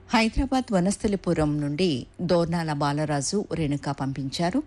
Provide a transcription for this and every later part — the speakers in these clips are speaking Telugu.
హైదరాబాద్ వనస్థలిపురం నుండి దోర్నాల బాలరాజు రేణుక పంపించారు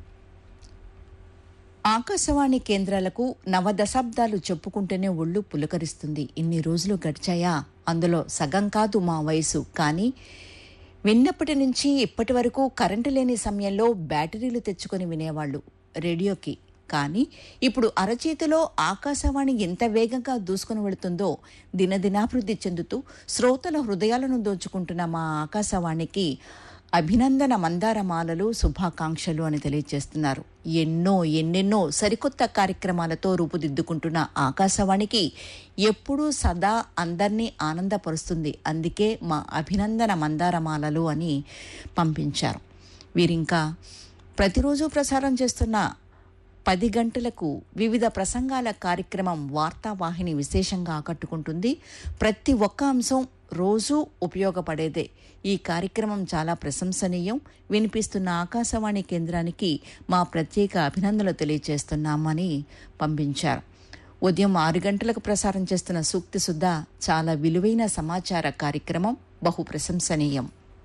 ఆకాశవాణి కేంద్రాలకు నవదశాబ్దాలు చెప్పుకుంటేనే ఒళ్ళు పులకరిస్తుంది ఇన్ని రోజులు గడిచాయా అందులో సగం కాదు మా వయసు కానీ విన్నప్పటి నుంచి ఇప్పటి వరకు కరెంటు లేని సమయంలో బ్యాటరీలు తెచ్చుకొని వినేవాళ్ళు రేడియోకి కానీ ఇప్పుడు అరచేతిలో ఆకాశవాణి ఎంత వేగంగా దూసుకుని వెళుతుందో దినదినాభివృద్ధి చెందుతూ శ్రోతల హృదయాలను దోచుకుంటున్న మా ఆకాశవాణికి అభినందన మందారమాలలు శుభాకాంక్షలు అని తెలియజేస్తున్నారు ఎన్నో ఎన్నెన్నో సరికొత్త కార్యక్రమాలతో రూపుదిద్దుకుంటున్న ఆకాశవాణికి ఎప్పుడూ సదా అందరినీ ఆనందపరుస్తుంది అందుకే మా అభినందన మందారమాలలు అని పంపించారు వీరింకా ప్రతిరోజు ప్రసారం చేస్తున్న పది గంటలకు వివిధ ప్రసంగాల కార్యక్రమం వార్తావాహిని విశేషంగా ఆకట్టుకుంటుంది ప్రతి ఒక్క అంశం రోజూ ఉపయోగపడేదే ఈ కార్యక్రమం చాలా ప్రశంసనీయం వినిపిస్తున్న ఆకాశవాణి కేంద్రానికి మా ప్రత్యేక అభినందనలు తెలియజేస్తున్నామని పంపించారు ఉదయం ఆరు గంటలకు ప్రసారం చేస్తున్న సూక్తి సుద్ధ చాలా విలువైన సమాచార కార్యక్రమం బహు ప్రశంసనీయం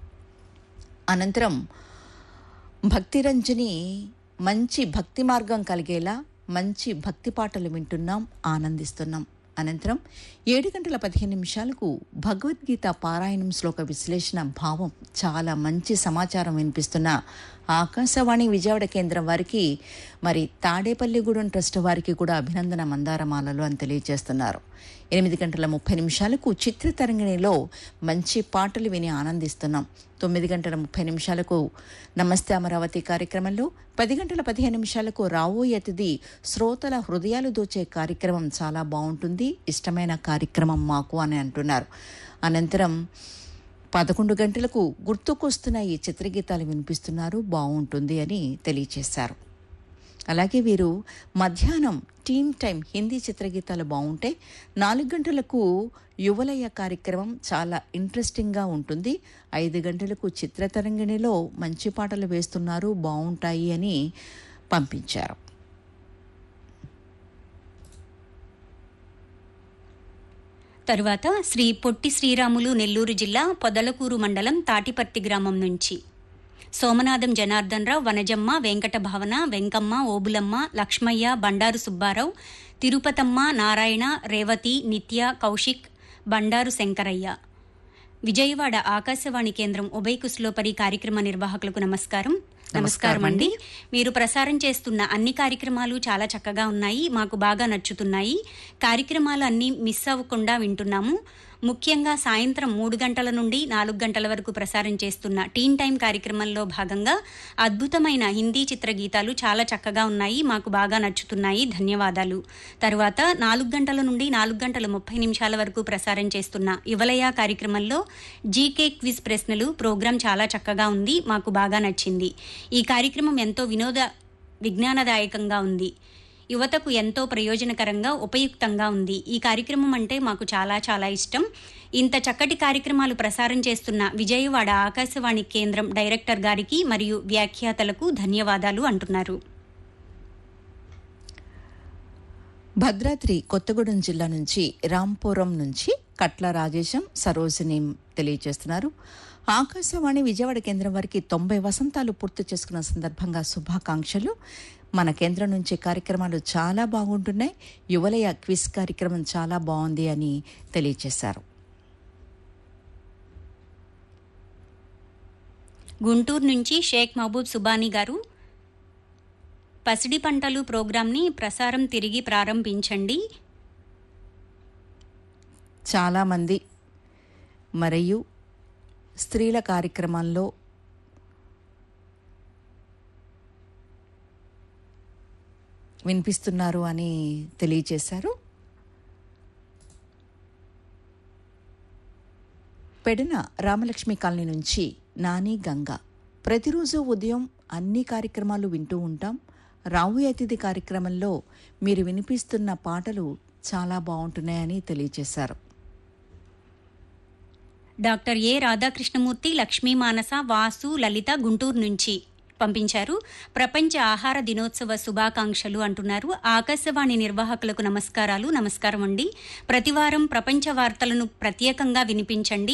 అనంతరం భక్తిరంజని మంచి భక్తి మార్గం కలిగేలా మంచి భక్తి పాటలు వింటున్నాం ఆనందిస్తున్నాం అనంతరం ఏడు గంటల పదిహేను నిమిషాలకు భగవద్గీత పారాయణం శ్లోక విశ్లేషణ భావం చాలా మంచి సమాచారం వినిపిస్తున్న ఆకాశవాణి విజయవాడ కేంద్రం వారికి మరి తాడేపల్లిగూడెం ట్రస్ట్ వారికి కూడా అభినందన మందారమాలలు అని తెలియజేస్తున్నారు ఎనిమిది గంటల ముప్పై నిమిషాలకు చిత్ర తరంగిణిలో మంచి పాటలు విని ఆనందిస్తున్నాం తొమ్మిది గంటల ముప్పై నిమిషాలకు నమస్తే అమరావతి కార్యక్రమంలో పది గంటల పదిహేను నిమిషాలకు రావోయే అతిథి శ్రోతల హృదయాలు దోచే కార్యక్రమం చాలా బాగుంటుంది ఇష్టమైన కార్యక్రమం మాకు అని అంటున్నారు అనంతరం పదకొండు గంటలకు గుర్తుకొస్తున్న ఈ చిత్రగీతాలు వినిపిస్తున్నారు బాగుంటుంది అని తెలియచేశారు అలాగే వీరు మధ్యాహ్నం టీమ్ టైం హిందీ చిత్రగీతాలు బాగుంటాయి నాలుగు గంటలకు యువలయ కార్యక్రమం చాలా ఇంట్రెస్టింగ్గా ఉంటుంది ఐదు గంటలకు చిత్రతరంగిణిలో మంచి పాటలు వేస్తున్నారు బాగుంటాయి అని పంపించారు తరువాత శ్రీ పొట్టి శ్రీరాములు నెల్లూరు జిల్లా పొదలకూరు మండలం తాటిపర్తి గ్రామం నుంచి సోమనాథం జనార్దన్ రావు వనజమ్మ వెంకట భవన వెంకమ్మ ఓబులమ్మ లక్ష్మయ్య బండారు సుబ్బారావు తిరుపతమ్మ నారాయణ రేవతి నిత్య కౌశిక్ బండారు శంకరయ్య విజయవాడ ఆకాశవాణి కేంద్రం ఉభయ కుస్లోపరి కార్యక్రమ నిర్వాహకులకు నమస్కారం నమస్కారం అండి మీరు ప్రసారం చేస్తున్న అన్ని కార్యక్రమాలు చాలా చక్కగా ఉన్నాయి మాకు బాగా నచ్చుతున్నాయి కార్యక్రమాలు అన్ని మిస్ అవ్వకుండా వింటున్నాము ముఖ్యంగా సాయంత్రం మూడు గంటల నుండి నాలుగు గంటల వరకు ప్రసారం చేస్తున్న టీన్ టైం కార్యక్రమంలో భాగంగా అద్భుతమైన హిందీ చిత్ర గీతాలు చాలా చక్కగా ఉన్నాయి మాకు బాగా నచ్చుతున్నాయి ధన్యవాదాలు తరువాత నాలుగు గంటల నుండి నాలుగు గంటల ముప్పై నిమిషాల వరకు ప్రసారం చేస్తున్న యువలయ కార్యక్రమంలో జీకే క్విజ్ ప్రశ్నలు ప్రోగ్రాం చాలా చక్కగా ఉంది మాకు బాగా నచ్చింది ఈ కార్యక్రమం ఎంతో వినోద విజ్ఞానదాయకంగా ఉంది యువతకు ఎంతో ప్రయోజనకరంగా ఉపయుక్తంగా ఉంది ఈ కార్యక్రమం అంటే మాకు చాలా చాలా ఇష్టం ఇంత చక్కటి కార్యక్రమాలు ప్రసారం చేస్తున్న విజయవాడ ఆకాశవాణి కేంద్రం డైరెక్టర్ గారికి మరియు వ్యాఖ్యాతలకు ధన్యవాదాలు అంటున్నారు భద్రాద్రి కొత్తగూడెం జిల్లా నుంచి రాంపురం నుంచి కట్ల రాజేశం సరోజిని తెలియజేస్తున్నారు ఆకాశవాణి విజయవాడ కేంద్రం వారికి తొంభై వసంతాలు పూర్తి చేసుకున్న సందర్భంగా శుభాకాంక్షలు మన కేంద్రం నుంచి కార్యక్రమాలు చాలా బాగుంటున్నాయి యువలయ క్విజ్ కార్యక్రమం చాలా బాగుంది అని తెలియజేశారు గుంటూరు నుంచి షేక్ మహబూబ్ సుబానీ గారు పసిడి పంటలు ప్రోగ్రాంని ప్రసారం తిరిగి ప్రారంభించండి చాలామంది మరియు స్త్రీల కార్యక్రమాల్లో వినిపిస్తున్నారు అని తెలియజేశారు పెడన రామలక్ష్మి కాలనీ నుంచి నాని గంగ ప్రతిరోజు ఉదయం అన్ని కార్యక్రమాలు వింటూ ఉంటాం రావు అతిథి కార్యక్రమంలో మీరు వినిపిస్తున్న పాటలు చాలా బాగుంటున్నాయని తెలియజేశారు డాక్టర్ ఏ రాధాకృష్ణమూర్తి లక్ష్మీ మానస వాసు లలిత గుంటూరు నుంచి పంపించారు ప్రపంచ ఆహార దినోత్సవ శుభాకాంక్షలు అంటున్నారు ఆకాశవాణి నిర్వాహకులకు నమస్కారాలు నమస్కారం అండి ప్రతివారం ప్రపంచ వార్తలను ప్రత్యేకంగా వినిపించండి